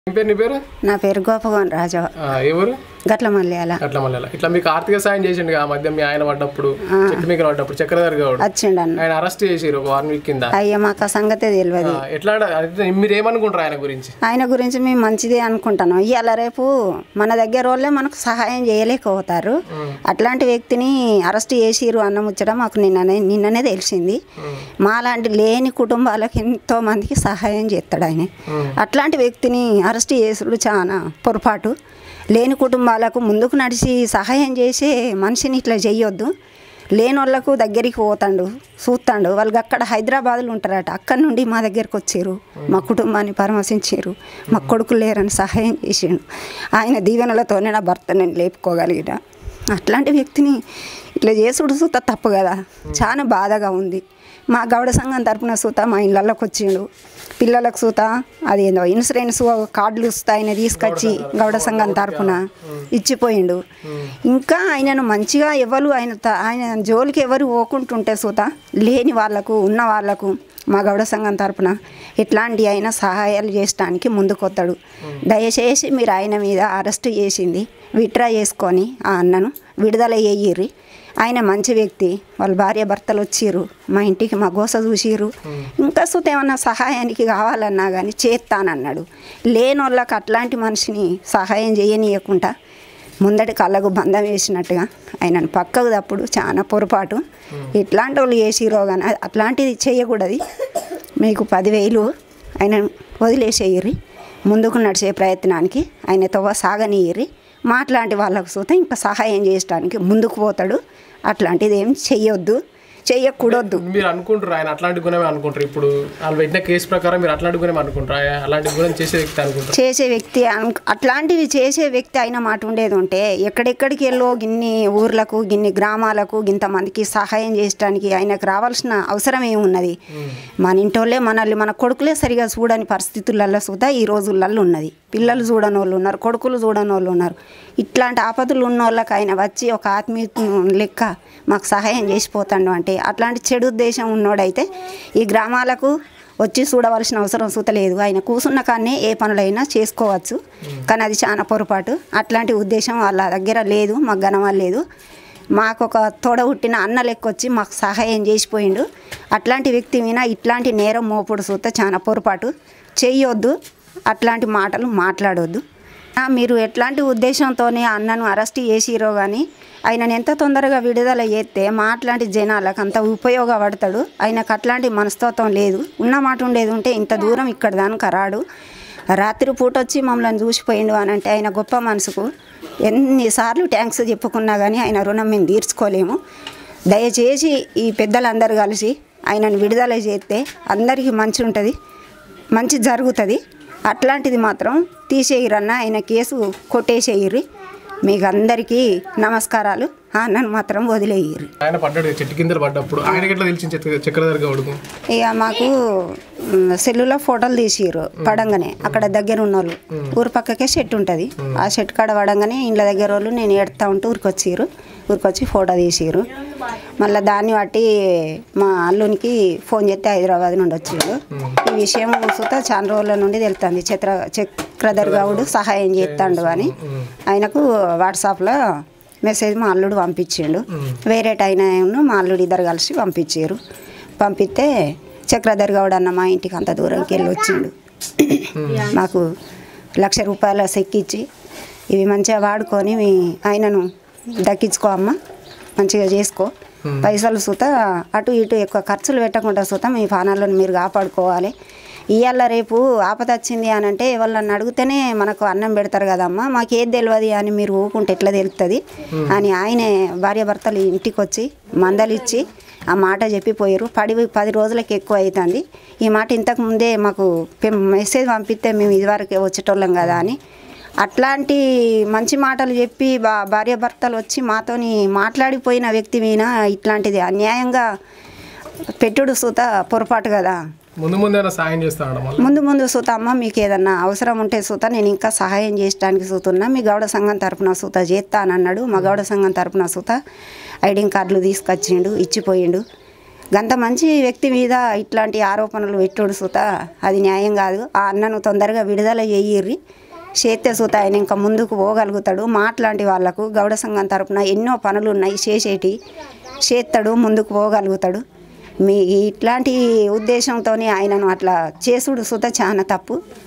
ఏం పేరు నీ పేరు నా పేరు గోపగోన్ రాజు ఆ, ఎవరు గట్ల మల్యాల అట్లా మళ్ళీ ఇట్లా మీకు ఆర్థిక సాయం చేసిండు ఆ మధ్య మీ ఆయన పడ్డప్పుడు చెట్టు మీద పడ్డప్పుడు చక్రధర్ గౌడ్ వచ్చిండన్న ఆయన అరెస్ట్ చేసిరు ఒక వన్ వీక్ కింద అయ్యా మాకు ఆ సంగతే తెలియదు ఆ, ఎట్లా అంటే మీరు ఏమనుకుంటారు ఆయన గురించి ఆయన గురించి మేము మంచిదే అనుకుంటాను ఇవాళ రేపు మన దగ్గర వాళ్ళే మనకు సహాయం చేయలేకపోతారు అట్లాంటి వ్యక్తిని అరెస్ట్ చేసిరు అన్న ముచ్చట మాకు నిన్ననే నిన్ననే తెలిసింది మాలాంటి లేని కుటుంబాలకు ఎంతో మందికి సహాయం చేస్తాడు ఆయన అట్లాంటి వ్యక్తిని అరెస్ట్ చేసుడు చాలా పొరపాటు లేని కుటుంబాలకు ముందుకు నడిచి సహాయం చేసే మనిషిని ఇట్లా చెయ్యొద్దు లేని వాళ్ళకు దగ్గరికి పోతాడు చూస్తాడు వాళ్ళకి అక్కడ హైదరాబాద్లో ఉంటారట అక్కడి నుండి మా దగ్గరికి వచ్చారు మా కుటుంబాన్ని పరామర్శించారు మా కొడుకు లేరని సహాయం చేసిండు ఆయన దీవెనలతోనే నా భర్త నేను లేపుకోగలిగిన అట్లాంటి వ్యక్తిని ఇట్లా చేసుడు సూత తప్పు కదా చాలా బాధగా ఉంది మా గౌడ సంఘం తరపున సూత మా ఇళ్ళకి వచ్చిండు పిల్లలకు సూత అది ఏందో ఇన్సూరెన్స్ కార్డులు వస్తే ఆయన తీసుకొచ్చి గౌడ సంఘం తరపున ఇచ్చిపోయిండు ఇంకా ఆయనను మంచిగా ఎవరు ఆయన త- ఆయన జోలికి ఎవరు పోకుంటుంటే సూత లేని వాళ్ళకు ఉన్న వాళ్ళకు మా గౌడ సంఘం తరపున ఇట్లాంటి ఆయన సహాయాలు చేయడానికి ముందుకొస్తాడు దయచేసి మీరు ఆయన మీద అరెస్ట్ చేసింది విత్డ్రా చేసుకొని ఆ అన్నను విడుదల చేయిర్రి ఆయన మంచి వ్యక్తి వాళ్ళ భార్య భర్తలు వచ్చిర్రు మా ఇంటికి మా గోస చూసిర్రు ఇంకా సుత ఏమన్నా సహాయానికి కావాలన్నా కానీ చేస్తానన్నాడు లేని వాళ్ళకి అట్లాంటి మనిషిని సహాయం చేయనీయకుండా ముందటి కళ్ళకు బంధం వేసినట్టుగా ఆయనను పక్కకు తప్పుడు చాలా పొరపాటు ఇట్లాంటి వాళ్ళు చేసిరో కానీ అట్లాంటిది చేయకూడదు మీకు పదివేలు ఆయన వదిలేసేయర్రి ముందుకు నడిచే ప్రయత్నానికి ఆయనతో సాగనీయర్రి మాట్లాంటి వాళ్ళకు చూస్తే ఇంకా సహాయం చేయడానికి ముందుకు పోతాడు అట్లాంటిది ఏం చెయ్యొద్దు చెయ్యకూడొద్దు మీరు అనుకుంటారు ఆయన అట్లాంటి గుణమే అనుకుంటారు ఇప్పుడు వాళ్ళు పెట్టిన కేసు ప్రకారం మీరు అట్లాంటి గుణమే అనుకుంటారు ఆయన అలాంటి గుణం చేసే వ్యక్తి అనుకుంటారు చేసే వ్యక్తి అను- అట్లాంటివి చేసే వ్యక్తి అయిన మాట ఉండేది ఉంటే ఎక్కడెక్కడికి వెళ్ళో గిన్ని ఊర్లకు గిన్ని గ్రామాలకు గింతమందికి సహాయం చేయడానికి ఆయనకు రావాల్సిన అవసరం ఏమున్నది మన ఇంటోళ్ళే మనల్ని మన కొడుకులే సరిగా చూడని పరిస్థితులలో సుధా ఈ రోజులలో ఉన్నది పిల్లలు చూడని వాళ్ళు ఉన్నారు కొడుకులు చూడని వాళ్ళు ఉన్నారు ఇట్లాంటి ఆపదలు ఉన్న వాళ్ళకి ఆయన వచ్చి ఒక ఆత్మీయ లెక్క మాకు సహాయం చేసిపోతాడు అంటే అట్లాంటి చెడు ఉద్దేశం ఉన్నోడైతే ఈ గ్రామాలకు వచ్చి చూడవలసిన అవసరం సూతలేదు ఆయన కూసున్న కాడనే ఏ పనులైనా చేసుకోవచ్చు కానీ అది చాలా పొరపాటు అట్లాంటి ఉద్దేశం వాళ్ళ దగ్గర లేదు మాకు గనవలేదు మాకు ఒక తోడ పుట్టిన అన్న లెక్క వచ్చి మాకు సహాయం చేసిపోయిండు అట్లాంటి వ్యక్తి మీద ఇట్లాంటి నేరం మోపుడు సూత చాలా పొరపాటు చెయ్యొద్దు అట్లాంటి మాటలు మాట్లాడొద్దు ఆ, మీరు ఎట్లాంటి ఉద్దేశంతోనే అన్నను అరెస్ట్ చేసిరో కానీ ఆయనను ఎంత తొందరగా విడుదల చేస్తే మా అట్లాంటి జనాలకు అంత ఉపయోగపడతాడు ఆయనకు అట్లాంటి మనస్తత్వం లేదు ఉన్న మాట ఉండేది ఉంటే ఇంత దూరం ఇక్కడ దానికి రాడు రాత్రి పూట వచ్చి మమ్మల్ని చూసిపోయిండు అని అంటే ఆయన గొప్ప మనసుకు ఎన్నిసార్లు ట్యాంక్స్ చెప్పుకున్నా కానీ ఆయన రుణం మేము తీర్చుకోలేము దయచేసి ఈ పెద్దలందరూ కలిసి ఆయనను విడుదల చేస్తే అందరికీ మంచి ఉంటుంది మంచి జరుగుతుంది అట్లాంటిది మాత్రం తీసేయరన్న ఆయన కేసు కొట్టేసేయర్రి మీకు అందరికీ నమస్కారాలు ఆ అన్నను మాత్రం వదిలేయర్రి ఆయన పడ్డాడు చెట్టు కింద పడ్డప్పుడు ఆయనకి ఎట్లా తెలిసింది చక్ర- చక్రధర్ గౌడ్కు ఇక మాకు మ్, సెల్లులో ఫోటోలు తీసిర్రు పడంగానే అక్కడ దగ్గర ఉన్న వాళ్ళు ఊరు పక్కకే షెట్ ఉంటుంది ఆ షెట్ కాడ పడంగానే ఇండ్ల దగ్గర వాళ్ళు నేను ఏడుతా ఉంటే ఊరికొచ్చిర్రు ఊరికొచ్చి ఫోటో తీసిర్రు మళ్ళీ దాన్ని బట్టి మా అల్లునికి ఫోన్ చేస్తే హైదరాబాద్ నుండి వచ్చిండు ఈ విషయం సుత చాలా రోజుల నుండి తెలుస్తుంది చక్ర చక్రధర్ గౌడ్ సహాయం చేస్తాడు అని ఆయనకు వాట్సాప్లో మెసేజ్ మా అల్లుడు పంపించిండు వేరే టైం మా అల్లుడు ఇద్దరు కలిసి పంపించారు పంపిస్తే చక్రధర్ గౌడ్ అన్న మా ఇంటికి అంత దూరంకి వెళ్ళి వచ్చిండు మాకు లక్ష రూపాయల సెక్కిచ్చి ఇవి మంచిగా వాడుకొని మీ ఆయనను దక్కించుకో అమ్మ మంచిగా చేసుకో పైసలు సుత అటు ఇటు ఎక్కువ ఖర్చులు పెట్టకుండా సుత మీ పానాలను మీరు కాపాడుకోవాలి ఇవాళ రేపు ఆపద వచ్చింది అని అంటే వాళ్ళని అడిగితేనే మనకు అన్నం పెడతారు కదమ్మా మాకు ఏది తెలియదు అని మీరు ఊకుంటే ఎట్లా తెలుస్తుంది అని ఆయనే భార్యాభర్తలు ఇంటికి వచ్చి మందలిచ్చి ఆ మాట చెప్పిపోయారు పడి పది రోజులకి ఎక్కువ అవుతుంది ఈ మాట ఇంతకు ముందే మాకు పెం- మెసేజ్ పంపిస్తే మేము ఇదివరకే వచ్చేటోళ్ళం కదా అని అట్లాంటి మంచి మాటలు చెప్పి బా భార్యాభర్తలు వచ్చి మాతోని మాట్లాడిపోయిన వ్యక్తి మీద ఇట్లాంటిది అన్యాయంగా పెట్టుడు సూత పొరపాటు కదా ముందు ముందు ఏమైనా సాయం చేస్తాడు మళ్ళీ ముందు ముందు సూత అమ్మ మీకు ఏదన్నా అవసరం ఉంటే సూత నేను ఇంకా సహాయం చేయడానికి సూతున్నా మీ గౌడ సంఘం తరపున సూత చేస్తానన్నాడు మా గౌడ సంఘం తరపున సూత ఐడి కార్డులు తీసుకొచ్చిండు ఇచ్చిపోయిండు గంత మంచి వ్యక్తి మీద ఇట్లాంటి ఆరోపణలు పెట్టుడు సుత అది న్యాయం కాదు ఆ అన్నను తొందరగా విడుదల చేయిర్రి చేస్తే సుత ఆయన ఇంకా ముందుకు పోగలుగుతాడు మాట్లాంటి వాళ్ళకు గౌడ సంఘం తరపున ఎన్నో పనులు ఉన్నాయి చేసేటి చేస్తాడు ముందుకు పోగలుగుతాడు మీ ఇట్లాంటి ఉద్దేశంతో ఆయనను అట్లా చేసుడు సుత చాలా తప్పు